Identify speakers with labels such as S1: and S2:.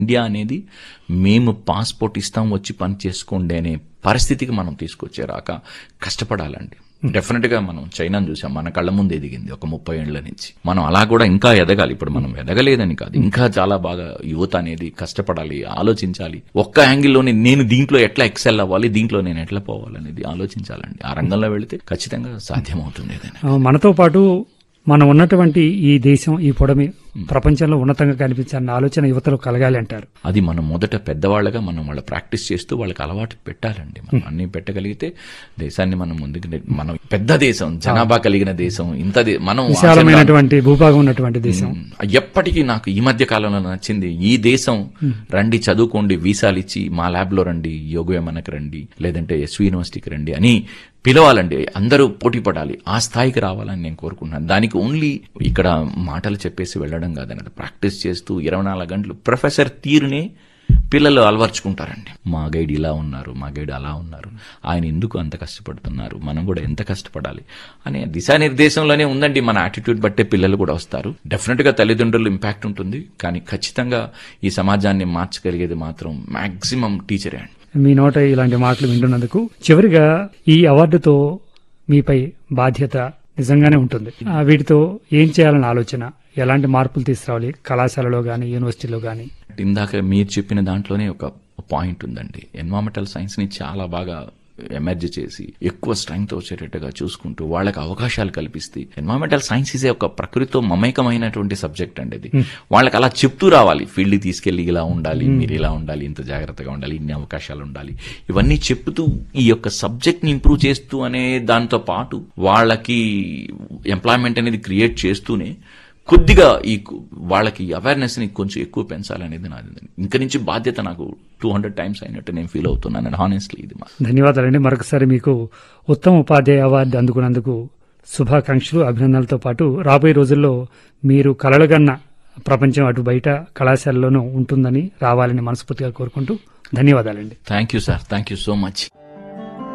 S1: India అనేది మేము passport ఇస్తాం వచ్చి పని చేసుకోండి అనే పరిస్థితికి మనం తీసుకొచ్చేరాక కష్టపడాలండి డెఫినెట్ గా మనం చైనాను చూసాం మన కళ్ళ ముందు ఎదిగింది ఒక ముప్పై ఏళ్ల నుంచి మనం అలా కూడా ఇంకా ఎదగాలి ఇప్పుడు మనం ఎదగలేదని కాదు ఇంకా చాలా బాగా యువత అనేది కష్టపడాలి ఆలోచించాలి ఒక్క యాంగిల్లోనే నేను దీంట్లో ఎట్లా ఎక్సెల్ అవ్వాలి దీంట్లో నేను ఎట్లా పోవాలనేది ఆలోచించాలండి ఆ రంగంలో వెళితే ఖచ్చితంగా సాధ్యమవుతుంది ఏదైనా
S2: ఆ, మనతో పాటు మనం ఉన్నటువంటి ఈ దేశం ఈ పొడమి ప్రపంచంలో ఉన్నతంగా కనిపించాలన్న ఆలోచన యువతలో కలగాలి అంటారు
S1: అది మనం మొదట పెద్దవాళ్ళగా మనం వాళ్ళ ప్రాక్టీస్ చేస్తూ వాళ్ళకి అలవాటు పెట్టాలండి మనం అన్ని పెట్టగలిగితే దేశాన్ని మనం ముందుకు నె- మనం పెద్ద దేశం జనాభా కలిగిన దేశం ఇంత దే- మనం
S2: విశాలమైనటువంటి భూభాగం ఉన్నటువంటి దేశం
S1: ఎప్పటికీ నాకు ఈ మధ్య కాలంలో నచ్చింది ఈ దేశం రండి చదువుకోండి వీసాలు ఇచ్చి మా ల్యాబ్ లో రండి యోగవేమనకు రండి లేదంటే ఎస్వి యూనివర్సిటీకి రండి అని పిలవాలండి అందరూ పోటీ పడాలి ఆ స్థాయికి రావాలని నేను కోరుకుంటున్నాను దానికి ఓన్లీ ఇక్కడ మాటలు చెప్పేసి వెళ్ళడం కాదన్నది ప్రాక్టీస్ చేస్తూ ఇరవై నాలుగు గంటలు ప్రొఫెసర్ తీరునే పిల్లలు అలవర్చుకుంటారండి మా గైడ్ ఇలా ఉన్నారు మా గైడ్ అలా ఉన్నారు ఆయన ఎందుకు అంత కష్టపడుతున్నారు మనం కూడా ఎంత కష్టపడాలి అనే దిశానిర్దేశంలోనే ఉందండి మన యాటిట్యూడ్ బట్టే పిల్లలు కూడా వస్తారు డెఫినెట్ గా తల్లిదండ్రులు ఇంపాక్ట్ ఉంటుంది కానీ ఖచ్చితంగా ఈ సమాజాన్ని మార్చగలిగేది మాత్రం మాక్సిమం టీచరే అండి
S2: మీ నోట ఇలాంటి మాటలు వింటున్నందుకు చివరిగా ఈ అవార్డుతో మీపై బాధ్యత నిజంగానే ఉంటుంది ఆ, వీటితో ఏం చేయాలని ఆలోచన ఎలాంటి మార్పులు తీసుకురావాలి కళాశాలలో గాని యూనివర్సిటీలో గాని
S1: ఇందాక మీరు చెప్పిన దాంట్లోనే ఒక పాయింట్ ఉందండి ఎన్వామెంటల్ సైన్స్ ని చాలా బాగా ఎమర్జ్ చేసి ఎక్కువ స్ట్రెంగ్త్ వచ్చేటట్టుగా చూసుకుంటూ వాళ్ళకి అవకాశాలు కల్పిస్తే ఎన్వామెంటల్ సైన్స్ ఇస్ ఒక ప్రకృతితో మమేకమైనటువంటి సబ్జెక్ట్ అండి ఇది వాళ్ళకి అలా చెప్తూ రావాలి ఫీల్డ్ తీసుకెళ్లి ఇలా ఉండాలి మీరు ఇలా ఉండాలి ఇంత జాగ్రత్తగా ఉండాలి ఇన్ని అవకాశాలు ఉండాలి ఇవన్నీ చెప్తూ ఈ యొక్క సబ్జెక్ట్ ని ఇంప్రూవ్ చేస్తూ అనే దాంతో పాటు వాళ్ళకి ఎంప్లాయ్మెంట్ అనేది క్రియేట్ చేస్తూనే కొద్దిగా ఈ కు- వాళ్ళకి అవేర్నెస్ ని కొంచెం ఎక్కువ పెంచాలనేది నాది ఇంక నుంచి బాధ్యత నాకు టూ హండ్రెడ్ టైమ్స్ అయినట్టు నేను ఫీల్ అవుతున్నాను హానెస్ట్లీ ఇది మా
S2: ధన్యవాదాలండి మరొకసారి మీకు ఉత్తమ ఉపాధ్యాయ అవార్డు అందుకున్నందుకు శుభాకాంక్షలు అభినందనలతో పాటు రాబోయే రోజుల్లో మీరు కలలుగన్న ప్రపంచం అటు బయట కళాశాలలోనూ ఉంటుందని రావాలని మనస్ఫూర్తిగా కోరుకుంటూ ధన్యవాదాలండి
S1: thank you sir thank you so much